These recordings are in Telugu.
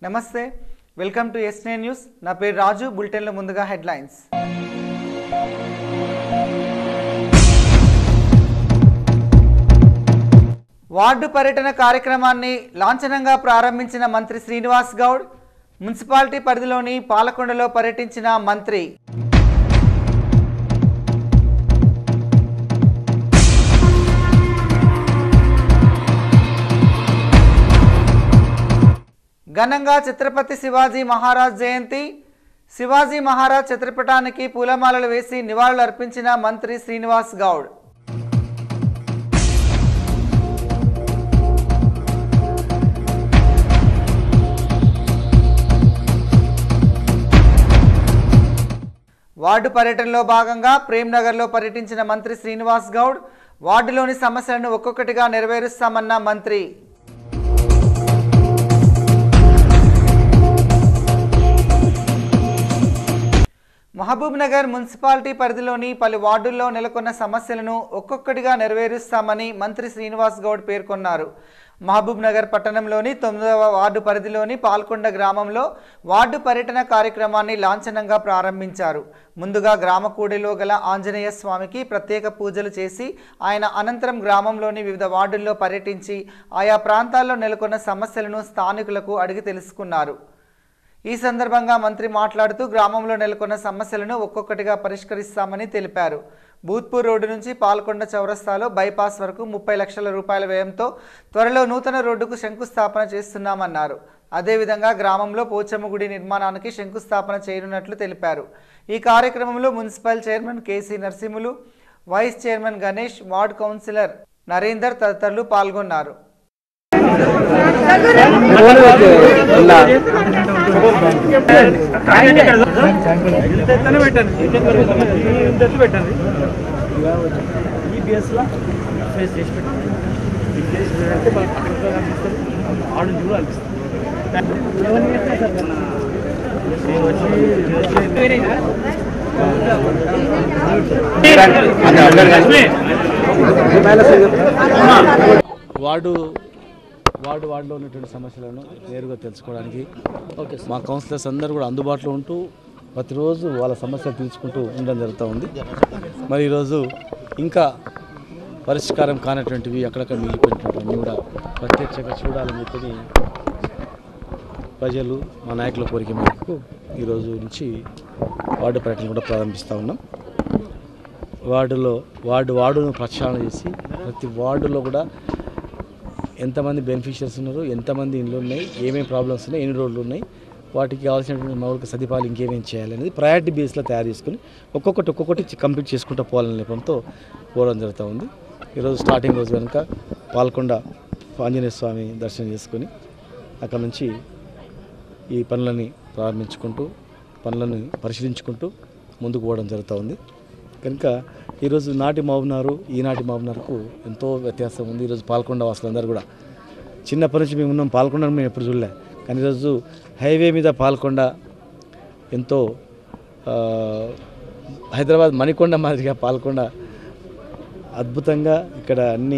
నమస్తే వెల్కమ్ టు ఎస్నే న్యూస్ నా పేరు రాజు బులెటిన్లో ముందుగా హెడ్లైన్స్ వార్డు పర్యటన కార్యక్రమాన్ని లాంఛనంగా ప్రారంభించిన మంత్రి శ్రీనివాస్ గౌడ్ మున్సిపాలిటీ పరిధిలోని పాలకొండలో పర్యటించిన మంత్రి ఘనంగా ఛత్రపతి శివాజీ మహారాజ్ జయంతి శివాజీ మహారాజ్ చిత్రపటానికి పూలమాలలు వేసి నివాళులు అర్పించిన మంత్రి శ్రీనివాస్ గౌడ్ వార్డు పర్యటనలో భాగంగా ప్రేమ్నగర్లో పర్యటించిన మంత్రి శ్రీనివాస్ గౌడ్ వార్డులోని సమస్యలను ఒక్కొక్కటిగా నెరవేరుస్తామన్న మంత్రి మహబూబ్ నగర్ మున్సిపాలిటీ పరిధిలోని పలు వార్డుల్లో నెలకొన్న సమస్యలను ఒక్కొక్కటిగా నెరవేరుస్తామని మంత్రి శ్రీనివాస్ గౌడ్ పేర్కొన్నారు మహబూబ్ నగర్ పట్టణంలోని తొమ్మిదవ వార్డు పరిధిలోని పాల్కొండ గ్రామంలో వార్డు పర్యటన కార్యక్రమాన్ని లాంఛనంగా ప్రారంభించారు ముందుగా గ్రామకూడిలో గల ఆంజనేయ స్వామికి ప్రత్యేక పూజలు చేసి ఆయన అనంతరం గ్రామంలోని వివిధ వార్డుల్లో పర్యటించి ఆయా ప్రాంతాల్లో నెలకొన్న సమస్యలను స్థానికులకు అడిగి తెలుసుకున్నారు ఈ సందర్భంగా మంత్రి మాట్లాడుతూ గ్రామంలో నెలకొన్న సమస్యలను ఒక్కొక్కటిగా పరిష్కరిస్తామని తెలిపారు భూత్పూర్ రోడ్డు నుంచి పాల్కొండ చౌరస్తాలో బైపాస్ వరకు ముప్పై లక్షల రూపాయల వ్యయంతో త్వరలో నూతన రోడ్డుకు శంకుస్థాపన చేస్తున్నామన్నారు అదేవిధంగా గ్రామంలో పోచమ్మ గుడి నిర్మాణానికి శంకుస్థాపన చేయనున్నట్లు తెలిపారు ఈ కార్యక్రమంలో municipal chairman KC Narasimhulu vice chairman Ganesh ward councillor Narender తదితరులు పాల్గొన్నారు ఈ బేస్లో ఫేస్ చేసి పెట్టండి ఈ ఫేస్ అంటే మనకు పక్కన అనిపిస్తుంది ఆడు చూడ అనిపిస్తుంది వార్డు వార్డు వార్డులో ఉన్నటువంటి సమస్యలను నేరుగా తెలుసుకోవడానికి మా కౌన్సిలర్స్ అందరూ కూడా అందుబాటులో ఉంటూ ప్రతిరోజు వాళ్ళ సమస్యలు తెలుసుకుంటూ ఉండడం జరుగుతూ ఉంది మరి ఈరోజు ఇంకా పరిష్కారం కానటువంటివి అక్కడక్కడ మిగిలిపోయినటువంటివన్నీ కూడా ప్రత్యక్షంగా చూడాలని చెప్పి ప్రజలు మా నాయకుల కోరిక మేరకు ఈరోజు నుంచి వార్డు పర్యటన కూడా ప్రారంభిస్తూ ఉన్నాం వార్డులో వార్డు వార్డును ప్రక్షాళన చేసి ప్రతి వార్డులో కూడా ఎంతమంది బెనిఫిషియర్స్ ఉన్నారు ఎంతమంది ఇండ్లు ఉన్నాయి ఏమేమి ప్రాబ్లమ్స్ ఉన్నాయి ఎన్ని రోడ్లు ఉన్నాయి వాటికి కావాల్సినటువంటి మౌలిక సదుపాయాలు ఇంకేమేమి చేయాలనేది ప్రయారిటీ బేస్లో తయారు చేసుకుని ఒక్కొక్కటి ఒక్కొక్కటి కంప్లీట్ చేసుకుంటూ పోవాలనే నెపంతో పోవడం జరుగుతూ ఉంది ఈరోజు స్టార్టింగ్ రోజు కనుక పాల్కొండ ఆంజనేయ స్వామి దర్శనం చేసుకొని అక్కడ నుంచి ఈ పనులని ప్రారంభించుకుంటూ పనులను పరిశీలించుకుంటూ ముందుకు పోవడం జరుగుతూ ఉంది కనుక ఈరోజు నాటి మాబునారు ఈనాటి మాబునారుకు ఎంతో వ్యత్యాసం ఉంది ఈరోజు పాల్కొండ వాసులందరూ కూడా చిన్నప్పటి నుంచి మేము ఉన్నాం పాల్కొండ మేము ఎప్పుడు చూడలే కానీ ఈరోజు హైవే మీద పాల్కొండ ఎంతో ఆ, హైదరాబాద్ మణికొండ మాదిరిగా పాల్కొండ అద్భుతంగా ఇక్కడ అన్ని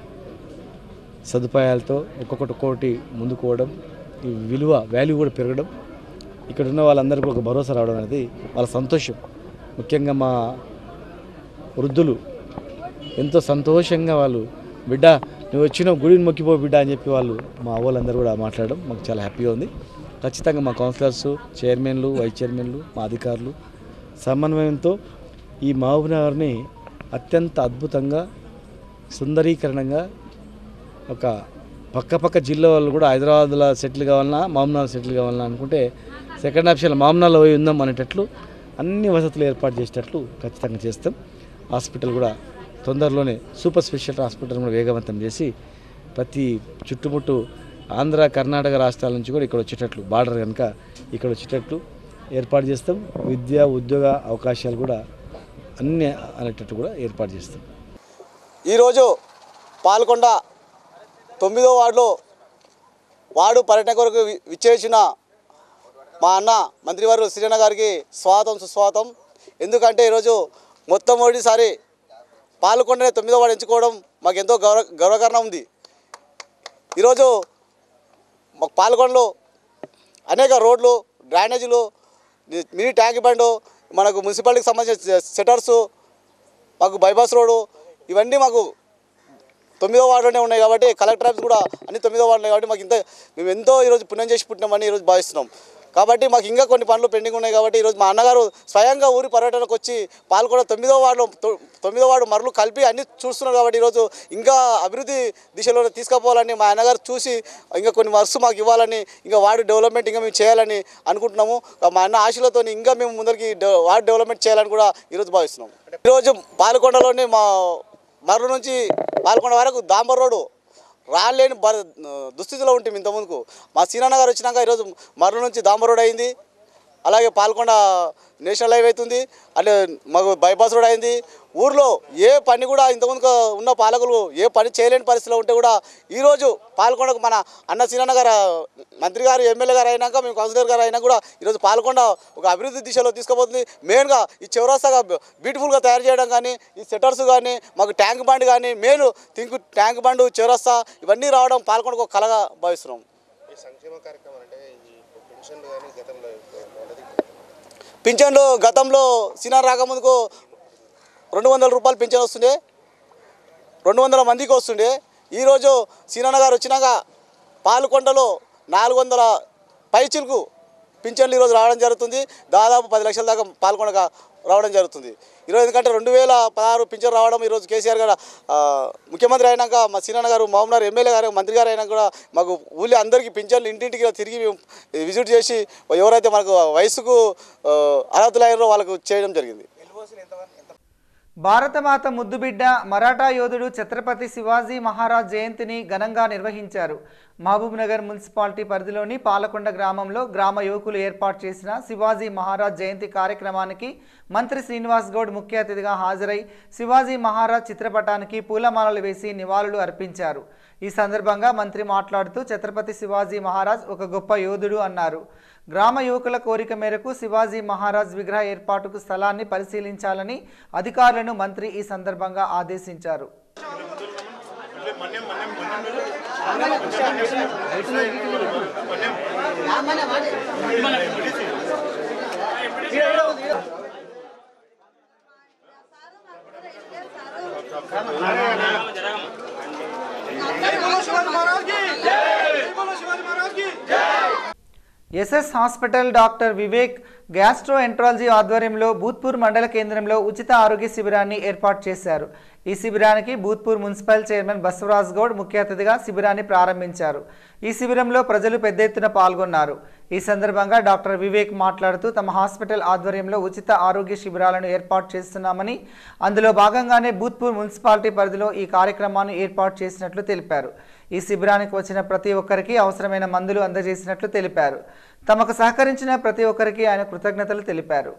సదుపాయాలతో ఒక్కొక్కటి ఒక్కొక్కటి ముందుకు పోవడం ఈ విలువ వాల్యూ కూడా పెరగడం ఇక్కడ ఉన్న వాళ్ళందరికీ ఒక భరోసా రావడం అనేది వాళ్ళ సంతోషం ముఖ్యంగా మా వృద్ధులు ఎంతో సంతోషంగా వాళ్ళు బిడ్డ నువ్వు వచ్చిన గుడిని మొక్కిపో బిడ్డ అని చెప్పి వాళ్ళు మా అవ్వాళ్ళందరూ కూడా మాట్లాడడం మాకు చాలా హ్యాపీగా ఉంది ఖచ్చితంగా మా కౌన్సిలర్స్ చైర్మన్లు వైస్ చైర్మన్లు మా అధికారులు సమన్వయంతో ఈ మహబూబ్నగర్ని అత్యంత అద్భుతంగా సుందరీకరణంగా ఒక పక్క పక్క జిల్లా వాళ్ళు కూడా హైదరాబాద్లో సెటిల్ కావాలన్నా మామనాలు సెటిల్ కావాలన్నా అనుకుంటే సెకండ్ ఆప్షన్ మామనాల్లో పోయి ఉందాం అనేటట్లు అన్ని వసతులు ఏర్పాటు చేసేటట్లు ఖచ్చితంగా చేస్తాం హాస్పిటల్ కూడా తొందరలోనే సూపర్ స్పెషాలిటీ హాస్పిటల్ కూడా వేగవంతం చేసి ప్రతి చుట్టుముట్టు ఆంధ్ర కర్ణాటక రాష్ట్రాల నుంచి కూడా ఇక్కడ వచ్చేటట్లు బార్డర్ కనుక ఇక్కడ వచ్చేటట్లు ఏర్పాటు చేస్తాం విద్య ఉద్యోగ అవకాశాలు కూడా అన్ని అనేటట్టు కూడా ఏర్పాటు చేస్తాం ఈరోజు పాల్కొండ తొమ్మిదో వార్డులో వార్డు పర్యటన కొరకు వి- విచ్చేసిన మా అన్న మంత్రివారు శ్రీరణ గారికి స్వాగతం సుస్వాగతం ఎందుకంటే ఈరోజు మొట్టమొదటిసారి పాల్కొండనే తొమ్మిదో వార్డు ఎంచుకోవడం మాకు ఎంతో గౌరవ గర్వకారణం ఉంది ఈరోజు మాకు పాల్గొండలో అనేక రోడ్లు డ్రైనేజీలు మినీ ట్యాంక్ బండు మనకు మున్సిపాలిటీకి సంబంధించిన సెటర్సు మాకు బైపాస్ రోడ్డు ఇవన్నీ మాకు తొమ్మిదో వార్డులోనే ఉన్నాయి కాబట్టి కలెక్టర్ ఆఫీస్ కూడా అన్ని తొమ్మిదో వార్డులు కాబట్టి మాకు ఇంత మేము ఎంతో ఈరోజు పుణ్యం చేసి పుట్టినామని ఈరోజు భావిస్తున్నాం కాబట్టి మాకు ఇంకా కొన్ని పనులు పెండింగ్ ఉన్నాయి కాబట్టి ఈరోజు మా అన్నగారు స్వయంగా ఊరి పర్యటనకు వచ్చి పాల్గొన తొమ్మిదో వార్డు తొ- తొమ్మిదో వార్డు మరలు కలిపి అన్ని చూస్తున్నారు కాబట్టి ఈరోజు ఇంకా అభివృద్ధి దిశలో తీసుకుపోవాలని మా అన్నగారు చూసి ఇంకా కొన్ని వర్క్స్ మాకు ఇవ్వాలని ఇంకా వార్డు డెవలప్మెంట్ ఇంకా మేము చేయాలని అనుకుంటున్నాము మా అన్న ఆశలతో ఇంకా మేము ముందరికి డె- వార్డు డెవలప్మెంట్ చేయాలని కూడా ఈరోజు భావిస్తున్నాం ఈరోజు పాలకొండలోని మా మర్రు నుంచి పాల్కొండ వరకు దాంబర్ రోడ్డు రాలేని బ దుస్థితిలో ఉంటుంది ఇంతకుముందుకు మా సీనన్న గారు వచ్చినాక ఈరోజు మర్రు నుంచి దాంబర్ రోడ్ అయింది అలాగే పాల్కొండ నేషనల్ హైవే అవుతుంది అంటే మాకు బైపాస్ రోడ్ అయింది ఊర్లో ఏ పని కూడా ఇంతకుముందు ఉన్న పాలకులు ఏ పని చేయలేని పరిస్థితిలో ఉంటే కూడా ఈరోజు పాల్కొండకు మన అన్న సీనన్న గారు మంత్రి గారు ఎమ్మెల్యే గారు అయినాక మేము కౌన్సిలర్ గారు అయినా కూడా ఈరోజు పాల్కొండ ఒక అభివృద్ధి దిశలో తీసుకుపోతుంది మెయిన్గా ఈ చౌరస్తాగా బ్యూటిఫుల్గా తయారు చేయడం కానీ ఈ సెటర్స్ కానీ మాకు ట్యాంక్ బండ్ కానీ మెయిన్ థింక్ ట్యాంక్ బండ్ చౌరస్తా ఇవన్నీ రావడం పాల్కొండకు ఒక కలగా భావిస్తున్నాం ఈ సంక్షేమ కార్యక్రమాలు అంటే ఈ పెన్షన్లు కానీ గతంలో ఉండదు పింఛన్లు గతంలో సినార్ రాకముందుకు రెండు వందల రూపాయలు పింఛన్ వస్తుండే రెండు వందల మందికి వస్తుండే ఈరోజు సీనన్న గారు వచ్చినాక పాలకొండలో నాలుగు వందల పైచిలకు పింఛన్లు ఈరోజు రావడం జరుగుతుంది దాదాపు పది లక్షల దాకా పాల్గొనక రావడం జరుగుతుంది ఈరోజు ఎందుకంటే రెండు వేల పదహారు పింఛన్ రావడం ఈరోజు కేసీఆర్ గారు ఆ, ముఖ్యమంత్రి అయినాక మా సీనన్న గారు మామూలు ఎమ్మెల్యే గారు మంత్రి గారు అయినా కూడా మాకు ఊళ్ళో అందరికీ పింఛన్లు ఇంటింటికి తిరిగి మేము విజిట్ చేసి ఎవరైతే మనకు వయసుకు ఆ, అర్హతలయ్యారో వాళ్ళకు చేయడం జరిగింది భారతమాత ముద్దుబిడ్డ మరాఠా యోధుడు ఛత్రపతి శివాజీ మహారాజ్ జయంతిని ఘనంగా నిర్వహించారు మహబూబ్నగర్ మున్సిపాలిటీ పరిధిలోని పాలకొండ గ్రామంలో గ్రామ యువకులు ఏర్పాటు చేసిన శివాజీ మహారాజ్ జయంతి కార్యక్రమానికి మంత్రి శ్రీనివాస్ గౌడ్ ముఖ్య అతిథిగా హాజరై శివాజీ మహారాజ్ చిత్రపటానికి పూలమాలలు వేసి నివాళులు అర్పించారు ఈ సందర్భంగా మంత్రి మాట్లాడుతూ ఛత్రపతి శివాజీ మహారాజ్ ఒక గొప్ప యోధుడు అన్నారు గ్రామ యువకుల కోరిక మేరకు శివాజీ మహారాజ్ విగ్రహ ఏర్పాటుకు స్థలాన్ని పరిశీలించాలని అధికారులను మంత్రి ఈ సందర్భంగా ఆదేశించారు SS hospital doctor Vivek gastroenterology ఆధ్వర్యంలో భూత్పూర్ మండల కేంద్రంలో ఉచిత ఆరోగ్య శిబిరాన్ని ఏర్పాటు చేశారు ఈ శిబిరానికి భూత్పూర్ మున్సిపల్ చైర్మన్ బసవరాజ్ గౌడ్ ముఖ్య అతిథిగా శిబిరాన్ని ప్రారంభించారు ఈ శిబిరంలో ప్రజలు పెద్ద ఎత్తున పాల్గొన్నారు ఈ సందర్భంగా డాక్టర్ వివేక్ మాట్లాడుతూ తమ హాస్పిటల్ ఆధ్వర్యంలో ఉచిత ఆరోగ్య శిబిరాలను ఏర్పాటు చేస్తున్నామని అందులో భాగంగానే భూత్పూర్ మున్సిపాలిటీ పరిధిలో ఈ కార్యక్రమాన్ని ఏర్పాటు చేసినట్లు తెలిపారు ఈ శిబిరానికి వచ్చిన ప్రతి ఒక్కరికి అవసరమైన మందులు అందజేసినట్లు తెలిపారు తమకు సహకరించిన ప్రతి ఒక్కరికి ఆయన కృతజ్ఞతలు తెలిపారు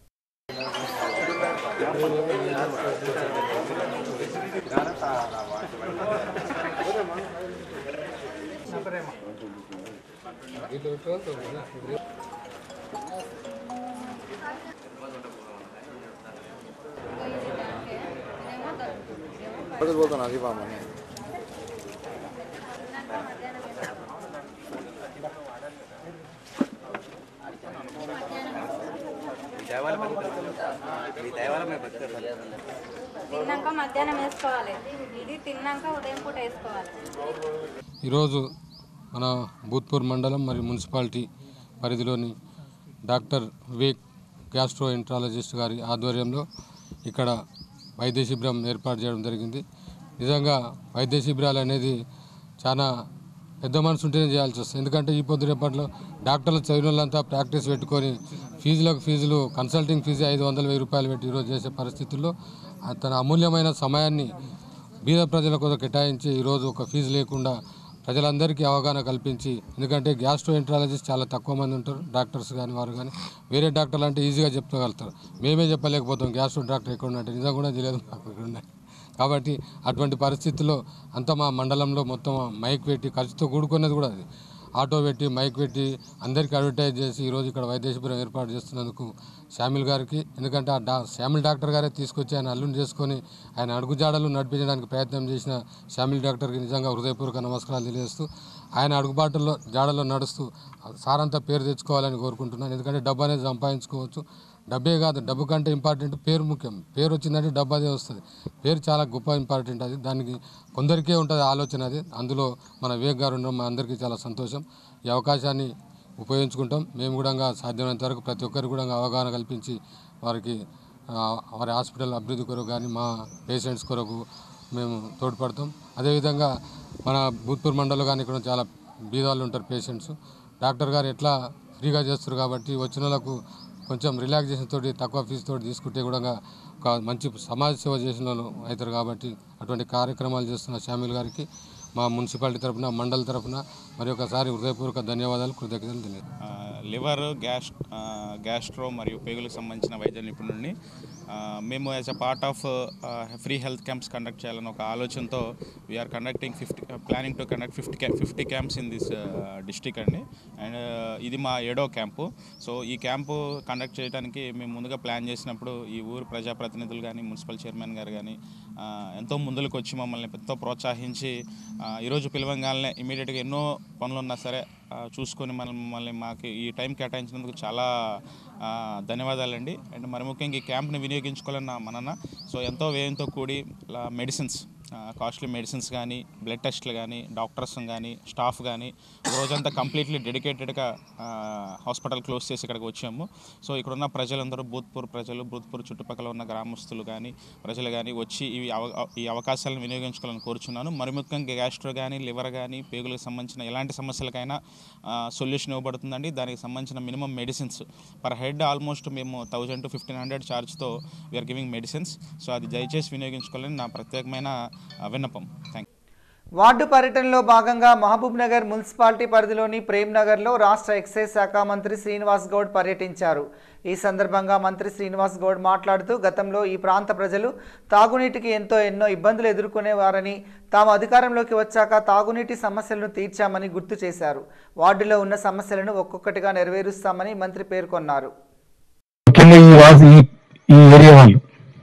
తిన్నాక మధ్యాహ్నం వేసుకోవాలి ఇది తిన్నాక ఉదయం పూట వేసుకోవాలి ఈరోజు మన భూత్పూర్ మండలం మరియు మున్సిపాలిటీ పరిధిలోని డాక్టర్ వివేక్ గ్యాస్ట్రో ఎంట్రాలజిస్ట్ గారి ఆధ్వర్యంలో ఇక్కడ వైద్య శిబిరం ఏర్పాటు చేయడం జరిగింది నిజంగా వైద్య శిబిరాలు అనేది చాలా పెద్ద మనసు ఉంటేనే చేయాల్సి వస్తుంది ఎందుకంటే ఈ పొద్దు రేపట్లో డాక్టర్లు చదివిన వాళ్ళంతా ప్రాక్టీస్ పెట్టుకొని ఫీజులకు ఫీజులు కన్సల్టింగ్ ఫీజు ఐదు వందల వెయ్యి రూపాయలు పెట్టి ఈరోజు చేసే పరిస్థితుల్లో ఆ తన అమూల్యమైన సమయాన్ని బీద ప్రజల కోసం కేటాయించి ఈరోజు ఒక ఫీజు లేకుండా ప్రజలందరికీ అవగాహన కల్పించి ఎందుకంటే గ్యాస్ట్రో ఎంట్రాలజిస్ట్ చాలా తక్కువ మంది ఉంటారు డాక్టర్స్ కానీ వారు కానీ వేరే డాక్టర్లు అంటే ఈజీగా చెప్పగలుగుతారు మేమే చెప్పలేకపోతాం గ్యాస్ట్రో డాక్టర్ ఎక్కడ ఉన్నట్టు నిజం కూడా తెలియదు మాకు ఇక్కడ ఉన్నాయి కాబట్టి అటువంటి పరిస్థితుల్లో అంతా మా మండలంలో మొత్తం మైక్ పెట్టి ఖర్చుతో కూడుకున్నది కూడా అది ఆటో పెట్టి మైక్ పెట్టి అందరికీ అడ్వర్టైజ్ చేసి ఈరోజు ఇక్కడ వైద్య శిబిరం ఏర్పాటు చేస్తున్నందుకు శామిల్ గారికి ఎందుకంటే ఆ డా శామిల్ డాక్టర్ గారే తీసుకొచ్చి ఆయన అల్లుని చేసుకొని ఆయన అడుగుజాడలు నడిపించడానికి ప్రయత్నం చేసిన శామిల్ డాక్టర్కి నిజంగా హృదయపూర్వక నమస్కారాలు తెలియజేస్తూ ఆయన అడుగుబాటులో జాడలో నడుస్తూ సారంతా పేరు తెచ్చుకోవాలని కోరుకుంటున్నాను ఎందుకంటే డబ్బు అనేది సంపాదించుకోవచ్చు డబ్బే కాదు డబ్బు కంటే ఇంపార్టెంట్ పేరు ముఖ్యం పేరు వచ్చిందంటే డబ్బు అదే వస్తుంది పేరు చాలా గొప్ప ఇంపార్టెంట్ అది దానికి కొందరికే ఉంటుంది ఆలోచన అది అందులో మన వివేక్ గారు ఉండడం మా అందరికీ చాలా సంతోషం ఈ అవకాశాన్ని ఉపయోగించుకుంటాం మేము కూడా సాధ్యమైనంత వరకు ప్రతి ఒక్కరికి కూడా అవగాహన కల్పించి వారికి ఆ, వారి హాస్పిటల్ అభివృద్ధి కొరకు కానీ మా పేషెంట్స్ కొరకు మేము తోడ్పడతాం అదేవిధంగా మన భూత్పూర్ మండలంలో కానీ ఇక్కడ చాలా బీదాలు ఉంటారు పేషెంట్స్ డాక్టర్ గారు ఎట్లా ఫ్రీగా చేస్తారు కాబట్టి వచ్చిన వాళ్ళకు కొంచెం రిలాక్సేషన్ తోటి తక్కువ ఫీజు తోటి తీసుకుంటే కూడా ఒక మంచి సమాజ సేవ చేసిన వాళ్ళు అవుతారు కాబట్టి అటువంటి కార్యక్రమాలు చేస్తున్న షామిల్ గారికి మా మున్సిపాలిటీ తరఫున మండలి తరఫున మరి ఒకసారి హృదయపూర్వక ధన్యవాదాలు కృతజ్ఞతలు తెలియదు ఆ, లివర్ గ్యాస్ ఆ, గ్యాస్ట్రో మరియు పేగులకు సంబంధించిన వైద్య నిపుణుడిని ఆ, మేము as a part of free health camps conduct చేయాలని ఒక ఆలోచనతో we are conducting fifty planning to conduct fifty క్యా fifty camps in this district అండి అండ్ ఇది మా ఏడో క్యాంపు సో ఈ క్యాంపు కండక్ట్ చేయడానికి మేము ముందుగా ప్లాన్ చేసినప్పుడు ఈ ఊరు ప్రజాప్రతినిధులు కానీ మున్సిపల్ చైర్మన్ గారు కానీ ఆ, ఎంతో ముందుకు వచ్చి మమ్మల్ని ఎంతో ప్రోత్సహించి ఆ, ఈరోజు పిలవంగానే ఇమీడియట్గా ఎన్నో పనులు ఉన్నా సరే ఆ, చూసుకొని మనం మమ్మల్ని మాకు ఈ టైం కేటాయించినందుకు చాలా ఆ, ధన్యవాదాలండి అండ్ మరి ముఖ్యంగా ఈ క్యాంప్ని వినియోగించుకోవాలని నా మనన సో ఎంతో వ్యయంతో కూడి మెడిసిన్స్ కాస్ట్లీ మెడిసిన్స్ కానీ బ్లడ్ టెస్ట్లు కానీ డాక్టర్స్ కానీ స్టాఫ్ కానీ ఒక రోజంతా కంప్లీట్లీ డెడికేటెడ్గా హాస్పిటల్ క్లోజ్ చేసి ఇక్కడికి వచ్చాము సో ఇక్కడ ఉన్న ప్రజలందరూ భూత్పూర్ ప్రజలు భూత్పూర్ చుట్టుపక్కల ఉన్న గ్రామస్తులు కానీ ప్రజలు కానీ వచ్చి ఇవి అవ ఈ అవకాశాలను వినియోగించుకోవాలని కోరుచున్నాను మరి ముఖ్యంగా గ్యాస్ట్రో కానీ లివర్ కానీ పేగులకు సంబంధించిన ఎలాంటి సమస్యలకైనా సొల్యూషన్ ఇవ్వబడుతుందండి దానికి సంబంధించిన minimum medicines per head almost మేము థౌజండ్ టు ఫిఫ్టీన్ హండ్రెడ్ ఛార్జ్తో వీఆర్ గివింగ్ మెడిసిన్స్ సో అది దయచేసి వినియోగించుకోవాలని నా ప్రత్యేకమైన ఆ, విన్నపం థ్యాంక్ వార్డు పర్యటనలో భాగంగా మహబూబ్ నగర్ మున్సిపాలిటీ పరిధిలోని ప్రేమ్ నగర్లో రాష్ట్ర ఎక్సైజ్ శాఖ మంత్రి శ్రీనివాస్ గౌడ్ పర్యటించారు ఈ సందర్భంగా మంత్రి శ్రీనివాస్ గౌడ్ మాట్లాడుతూ గతంలో ఈ ప్రాంత ప్రజలు తాగునీటికి ఎంతో ఎన్నో ఇబ్బందులు ఎదుర్కొనేవారని తాము అధికారంలోకి వచ్చాక తాగునీటి సమస్యలను తీర్చామని గుర్తు చేశారు వార్డులో ఉన్న సమస్యలను ఒక్కొక్కటిగా నెరవేరుస్తామని మంత్రి పేర్కొన్నారు ముఖ్యంగా ఈ వాసి ఈ- ఈ ఏరియా వాళ్ళు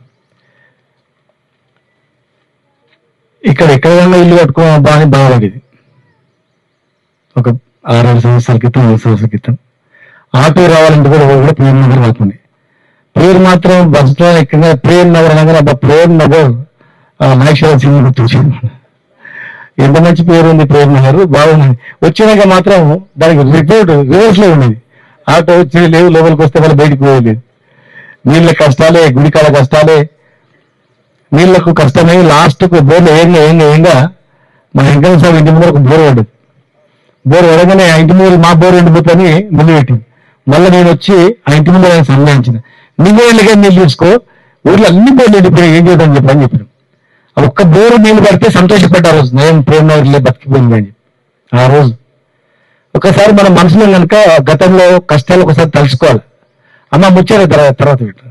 ఇక్కడ ఎక్కడైనా ఇల్లు కట్టుకోవడం బాగా బాగుండేది ఒక ఆరేడు సంవత్సరాల క్రితం ఐదు సంవత్సరాల క్రితం ఆటో రావాలంటే కూడా ఒకటి కూడా ప్రేమ్ నగర్ రాకుండా పేరు మాత్రం బస్ లో ఎక్కడ ప్రేమ్ నగర్ అనగా అబ్బా ప్రేమ్ నగర్ నాగేశ్వర సినిమా గుర్తొచ్చింది ఎంత మంచి పేరు ఉంది ప్రేమ్ నగర్ బాగుంది వచ్చినాక మాత్రం దానికి రిపోర్ట్ రివర్స్ లో ఉండేది ఆటో వచ్చి లేవు లోపలికి వస్తే వాళ్ళు బయటికి పోయలేదు నీళ్ళ కష్టాలే గుడికాల కష్టాలే నీళ్లకు కష్టమై లాస్ట్ కు బోర్లు ఏంగా ఏంగా ఏంగా మా వెంకట స్వామి ఇంటి ముందర ఒక బోర్ పడ్డది బోర్ పడగానే ఆ ఇంటి ముందర మా బోర్ ఎండిపోతుంది ముందు పెట్టింది మళ్ళీ నేను వచ్చి ఆ ఇంటి ముందర ఆయన సందేహించిన నువ్వే వెళ్ళగా నీళ్ళు చూసుకో ఊర్లో అన్ని బోర్లు ఎండిపోయి ఏం చేద్దాం చెప్పని చెప్పాను ఆ ఒక్క బోరు నీళ్లు పడితే సంతోషపడ్డ ఆ రోజు నేను ప్రేమ నగర్లే బతికిపోయింది అని ఆ రోజు ఒకసారి మన మనసులో కనుక గతంలో కష్టాలు ఒకసారి తలుచుకోవాలి అమ్మ ముచ్చారు తర్వాత తర్వాత పెట్టు.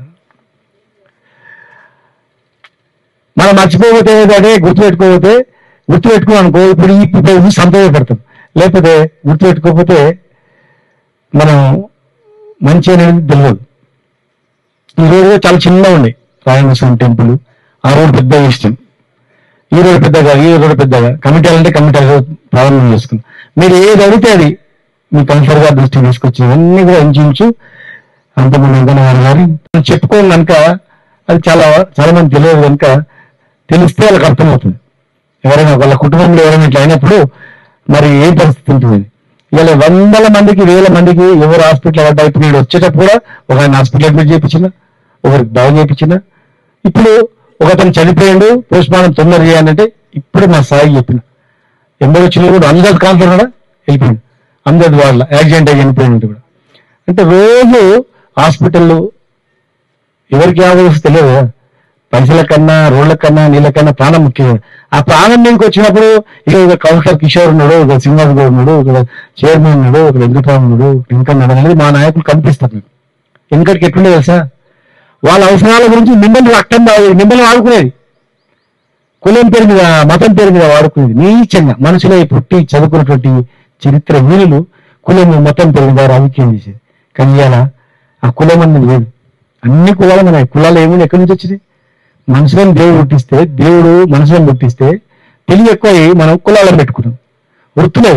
మనం మర్చిపోతే అదే గుర్తుపెట్టుకోకపోతే గుర్తుపెట్టుకో అనుకో ఇప్పుడు ఈ ఇప్పుడు ఇది సంతోషపడతాం లేకపోతే గుర్తుపెట్టుకోకపోతే మనం మంచి అనేది తెలియదు ఈ రోడ్డు చాలా చిన్నగా ఉన్నాయి రాయనస్వామి టెంపుల్ ఆ రోడ్డు పెద్దగా ఇష్టం ఈ రోడ్డు పెద్దగా ఈ రోడ్డు పెద్దగా కమిటీలు అంటే కమిటీలు ప్రారంభం చేసుకున్నాం మీరు ఏది అడిగితే అది మీ కన్సర్ గారి దృష్టికి తీసుకొచ్చి అన్ని కూడా ఇంచుమించు అంతమంది వెంకన్న గారు గారి చెప్పుకోని కనుక అది చాలా చాలా మంది తెలియదు కనుక తెలిస్తే వాళ్ళకి అర్థమవుతుంది ఎవరైనా వాళ్ళ కుటుంబంలో ఎవరైనా ఇట్లా అయినప్పుడు మరి ఏం పరిస్థితి ఉంటుంది ఇలా వందల మందికి వేల మందికి ఎవరు హాస్పిటల్ పడ్డా ఇప్పుడు నేను వచ్చేటప్పుడు కూడా ఒక ఆయన హాస్పిటల్ అడ్మిట్ చేయించిన ఒకరికి బాగు చేయించిన ఇప్పుడు ఒక అతను చనిపోయాడు పోస్ట్ మార్టం తొందర చేయాలంటే ఇప్పుడు మా సాయి చెప్పిన ఎంబడి వచ్చిన కూడా అందరి కాన్సర్ కూడా వెళ్ళిపోయింది అందరి వాళ్ళ యాక్సిడెంట్ అయ్యి చనిపోయినట్టు కూడా అంటే రోజు హాస్పిటల్లో ఎవరికి ఆవదు తెలియదు కదా పైసల కన్నా రోడ్ల కన్నా నీళ్ళ కన్నా ప్రాణం ముఖ్యం ఆ ప్రాణం మీకు వచ్చినప్పుడు ఇక ఒక కౌన్సిలర్ కిషోర్ ఉన్నాడు ఒక శ్రీనివాస్ గౌడ్ ఉన్నాడు ఒక చైర్మన్ ఉన్నాడు ఒక వెంకటరావు ఉన్నాడు ఇంకా అనేది మా నాయకులు కనిపిస్తారు మీకు వెనకటికి ఎట్లుండే తెలుసా వాళ్ళ అవసరాల గురించి మిమ్మల్ని రక్తం తాగేది మిమ్మల్ని వాడుకునేది కులం పేరు మీద మతం పేరు మీద వాడుకునేది నీచంగా మనుషులే పుట్టి చదువుకున్నటువంటి చరిత్ర వీరులు కులము మతం పేరు మీద రాజకీయం చేసేది కానీ ఇవాళ ఆ కులం అనేది లేదు అన్ని కులాలు ఉన్నాయి కులాలు ఏముంది ఎక్కడి నుంచి వచ్చింది మనుషులను దేవుడు పుట్టిస్తే దేవుడు మనుషులను పుట్టిస్తే తెలివి ఎక్కువ మనం కులాలను పెట్టుకున్నాం వృత్తులేవి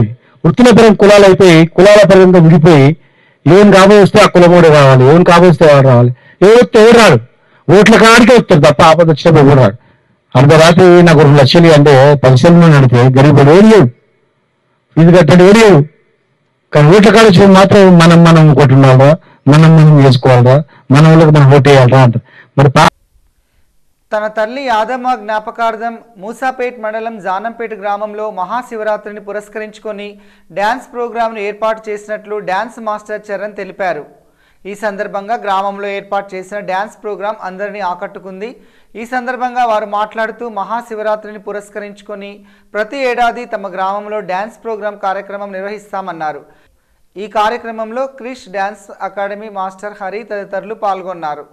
వృత్తుల పరం కులాలు అయిపోయి కులాల పరంగా విడిపోయి ఏం కాబోయే వస్తే ఆ కులం కూడా రావాలి ఏం కాబోయే వస్తే ఎవరు రావాలి ఎవరు వస్తే ఎవరు రాడు ఓట్ల కాడికే వస్తారు తప్ప ఆపద వచ్చినప్పుడు ఎవరు రాడు అర్ధరాత్రి నాకు రెండు లక్షలు అంటే పరిశ్రమలో నడితే గరీబుడు ఏం లేవు ఇది కట్టడు ఏం లేవు కానీ ఓట్ల కాడ వచ్చి మాత్రం మనం మనం కొట్టున్నారా మనం మనం చేసుకోవాలరా మన వాళ్ళకి మనం ఓటు వేయాలరా అంటారు మరి పా- తన తల్లి యాదమ్మ జ్ఞాపకార్థం మూసాపేట్ మండలం జానంపేట గ్రామంలో మహాశివరాత్రిని పురస్కరించుకొని డ్యాన్స్ ప్రోగ్రాంను ఏర్పాటు చేసినట్లు డ్యాన్స్ మాస్టర్ చరణ్ తెలిపారు ఈ సందర్భంగా గ్రామంలో ఏర్పాటు చేసిన డ్యాన్స్ ప్రోగ్రాం అందరినీ ఆకట్టుకుంది ఈ సందర్భంగా వారు మాట్లాడుతూ మహాశివరాత్రిని పురస్కరించుకొని ప్రతి ఏడాది తమ గ్రామంలో డ్యాన్స్ ప్రోగ్రాం కార్యక్రమం నిర్వహిస్తామన్నారు ఈ కార్యక్రమంలో Krish dance academy master Hari తదితరులు పాల్గొన్నారు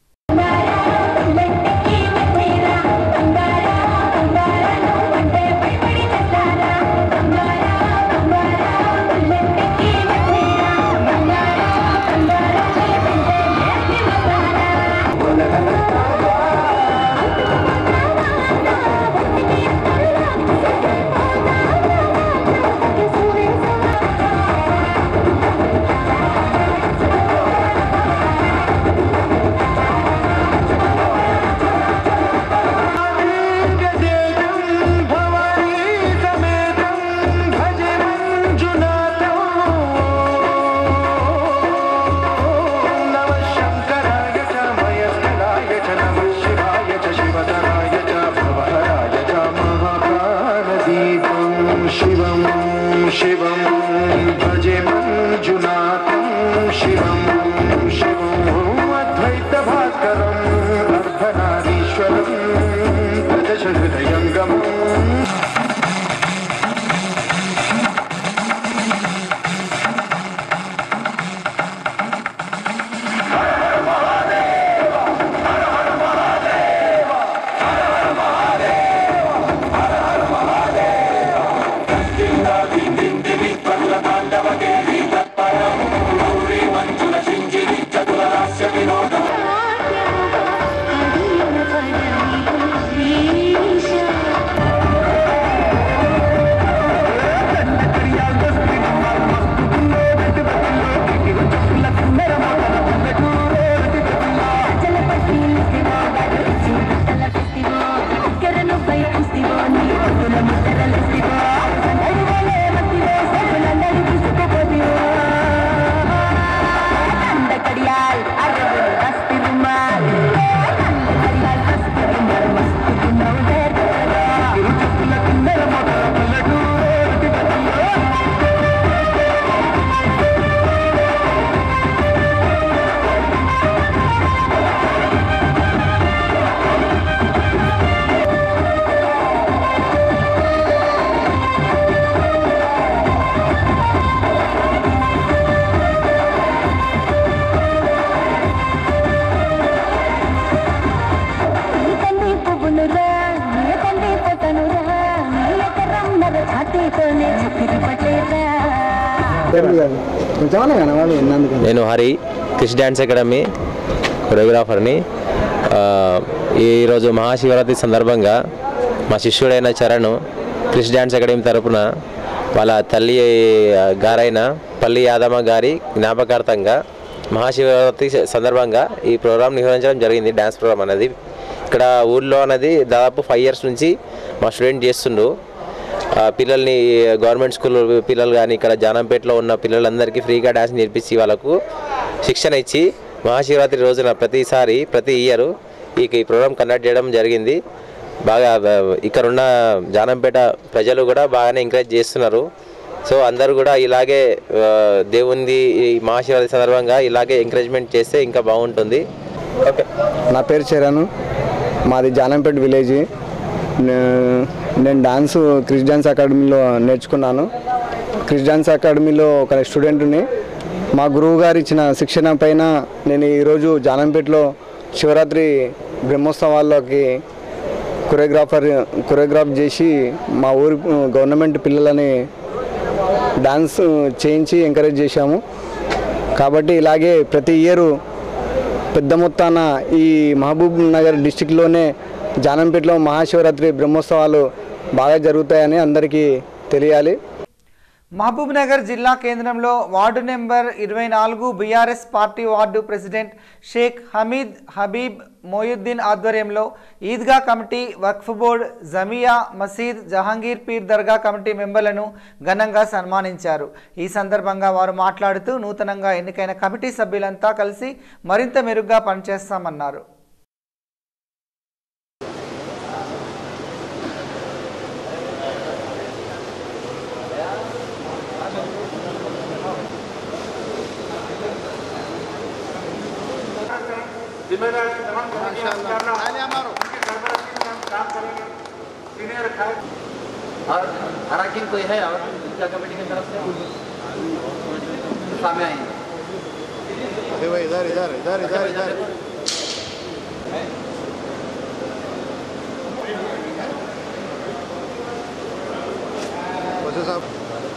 శివం శివం భజే మంజునాథం శివం శివం అద్వైత భాస్కరం అర్ధనారీశ్వరం ప్రదశ హృదయంగమం నేను హరి క్రిష్ డ్యాన్స్ అకాడమీ కొరియోగ్రాఫర్ని ఆ, ఈరోజు మహాశివరాత్రి సందర్భంగా మా శిష్యుడైన చరణ్ క్రిష్ డ్యాన్స్ అకాడమీ తరపున వాళ్ళ తల్లి ఆ, గారైన పల్లి యాదమ్మ గారి జ్ఞాపకార్థంగా మహాశివరాత్రి సందర్భంగా ఈ ప్రోగ్రాం నిర్వహించడం జరిగింది డ్యాన్స్ ప్రోగ్రామ్ అనేది ఇక్కడ ఊర్లో అనేది దాదాపు ఫైవ్ ఇయర్స్ నుంచి మా స్టూడెంట్ చేస్తుండ్రు ఆ, పిల్లల్ని గవర్నమెంట్ స్కూల్ పిల్లలు కానీ ఇక్కడ జానంపేటలో ఉన్న పిల్లలందరికీ ఫ్రీగా డ్యాన్స్ నేర్పించి వాళ్ళకు శిక్షణ ఇచ్చి మహాశివరాత్రి రోజున ప్రతిసారి ప్రతి ఇయర్ ఈ ఈ ప్రోగ్రామ్ కండక్ట్ చేయడం జరిగింది బాగా ఆ, ఇక్కడ ఉన్న జానంపేట ప్రజలు కూడా బాగానే ఎంకరేజ్ చేస్తున్నారు సో అందరూ కూడా ఇలాగే ఆ, దేవుంది ఈ మహాశివరాత్రి సందర్భంగా ఇలాగే ఎంకరేజ్మెంట్ చేస్తే ఇంకా బాగుంటుంది ఓకే నా పేరు చరణ్ మాది జానంపేట విలేజ్ నే- నేను డాన్స్ క్రిస్ డాన్స్ అకాడమీలో నేర్చుకున్నాను క్రిస్ డాన్స్ అకాడమీలో ఒక స్టూడెంట్ని మా గురువు గారు ఇచ్చిన శిక్షణ పైన నేను ఈరోజు జానంపేటలో శివరాత్రి బ్రహ్మోత్సవాల్లోకి కొరియోగ్రాఫర్ కొరియోగ్రాఫ్ చేసి మా ఊరి గవర్నమెంట్ పిల్లలని డాన్స్ చేయించి ఎంకరేజ్ చేశాము కాబట్టి ఇలాగే ప్రతి ఇయరు పెద్ద మొత్తాన ఈ మహబూబ్ నగర్ డిస్టిక్లోనే జానంపేటలో మహాశివరాత్రి బ్రహ్మోత్సవాలు బాగా జరుగుతాయని అందరికీ తెలియాలి మహబూబ్ నగర్ జిల్లా కేంద్రంలో వార్డు నెంబర్ ఇరవై నాలుగు BRS party ward president Shaikh Hamid Habib Mohiuddin ఆధ్వర్యంలో Eidgah committee Waqf board Jamia Masjid Jahangir Peer Dargah committee మెంబర్లను ఘనంగా సన్మానించారు ఈ సందర్భంగా వారు మాట్లాడుతూ నూతనంగా ఎన్నికైన కమిటీ సభ్యులంతా కలిసి మరింత మెరుగ్గా పనిచేస్తామన్నారు और अराकीन कोई है और ईदगाह कमेटी की तरफ से सामने आएंगे अरे भाई इधर इधर इधर इधर इधर वैसे साहब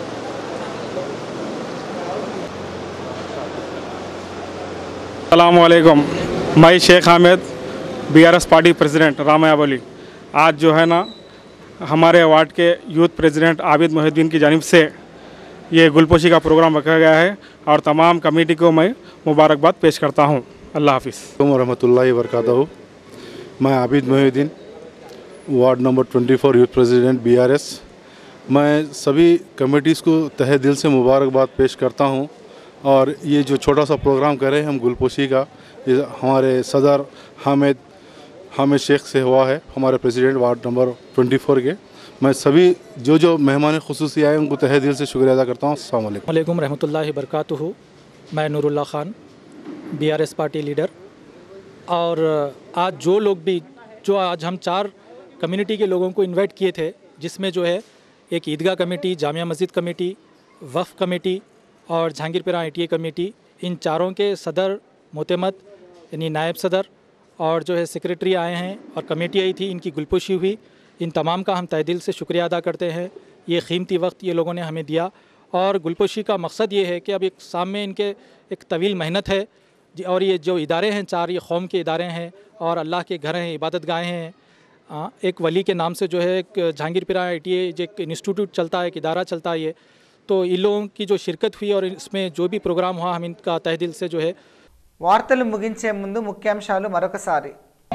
अलैक्म मैं Shaikh Hamid BRS party president रामाया बोली आज जो है ना हमारे वार्ड के यूथ प्रेसिडेंट आबिद मोहिद्दीन की जानिब से ये गुलपोशी का प्रोग्राम रखा गया है और तमाम कमेटी को मैं मुबारकबाद पेश करता हूँ अल्लाह हाफिज़ वरहमतुल्लाहि वरकातहू मैं Abid Mohiuddin ward number 24 youth president BRS मैं सभी कमेटीज़ को तहे दिल से मुबारकबाद पेश करता हूँ और ये जो छोटा सा प्रोग्राम करें हम गुलपोशी का ये हमारे सदर हामिद हामिद शेख से हुआ है हमारे प्रेसिडेंट वार्ड नंबर 24 के मैं सभी जो जो मेहमान खसूसी आए उनको तहे दिल से शुक्रिया अदा करता हूँ अल्लाम वालेकुम वालेकुम रहमतुल्लाहि बरकातुहू मैं Noorullah Khan BRS party leader और आज जो लोग भी जो आज हम चार कम्युनिटी के लोगों को इनवाइट किए थे जिसमें जो है एक ईदगाह कमेटी जामिया मस्जिद कमेटी वफ़ कमेटी और जहांगीरपुरा आई कमेटी इन चारों के सदर मोतमद यानी नायब सदर और जो है सेक्रेटरी आए हैं और कमेटी आई थी इनकी गुलपोशी हुई इन तमाम का हम तय दिल से शुक्रिया अदा करते हैं ये कीमती वक्त ये लोगों ने हमें दिया और गुलपोशी का मकसद ये है कि अब एक सामने इनके एक तवील मेहनत है जी- और ये जो इदारे हैं चार ये कौम के इदारे हैं और अल्लाह के घर हैं इबादत गाहें हैं आ, एक वली के नाम से जो है एक जहांगीरपुरा आई टी जो एक इंस्टीट्यूट चलता है एक इदारा चलता है ये तो इन लोगों की जो शिरकत हुई और इसमें जो भी प्रोग्राम हुआ हम इनका तह दिल से जो है వార్తలు ముగించే ముందు ముఖ్యాంశాలు మరొకసారి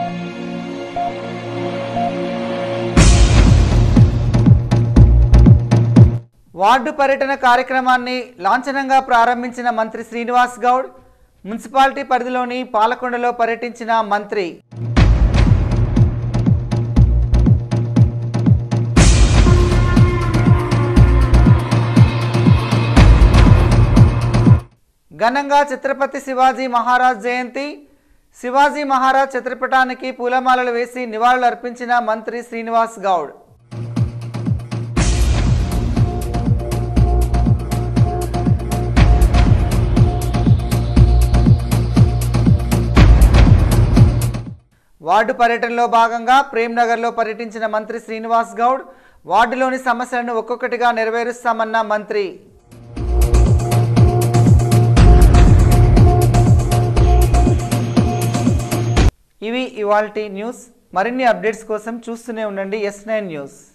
వార్డు పర్యటన కార్యక్రమాన్ని లాంఛనంగా ప్రారంభించిన మంత్రి శ్రీనివాస్ గౌడ్ మున్సిపాలిటీ పరిధిలోని పాలకొండలో పర్యటించిన మంత్రి ఘనంగా ఛత్రపతి శివాజీ మహారాజ్ జయంతి శివాజీ మహారాజ్ చిత్రపటానికి పూలమాలలు వేసి నివాళులు అర్పించిన మంత్రి శ్రీనివాస్ గౌడ్ వార్డు పర్యటనలో భాగంగా ప్రేమ్నగర్లో పర్యటించిన మంత్రి శ్రీనివాస్ గౌడ్ వార్డులోని సమస్యలను ఒక్కొక్కటిగా నెరవేరుస్తామన్న మంత్రి ఇవి ఇవాల్టి న్యూస్ మరిన్ని అప్డేట్స్ కోసం చూస్తూనే ఉండండి ఎస్ నైన్ న్యూస్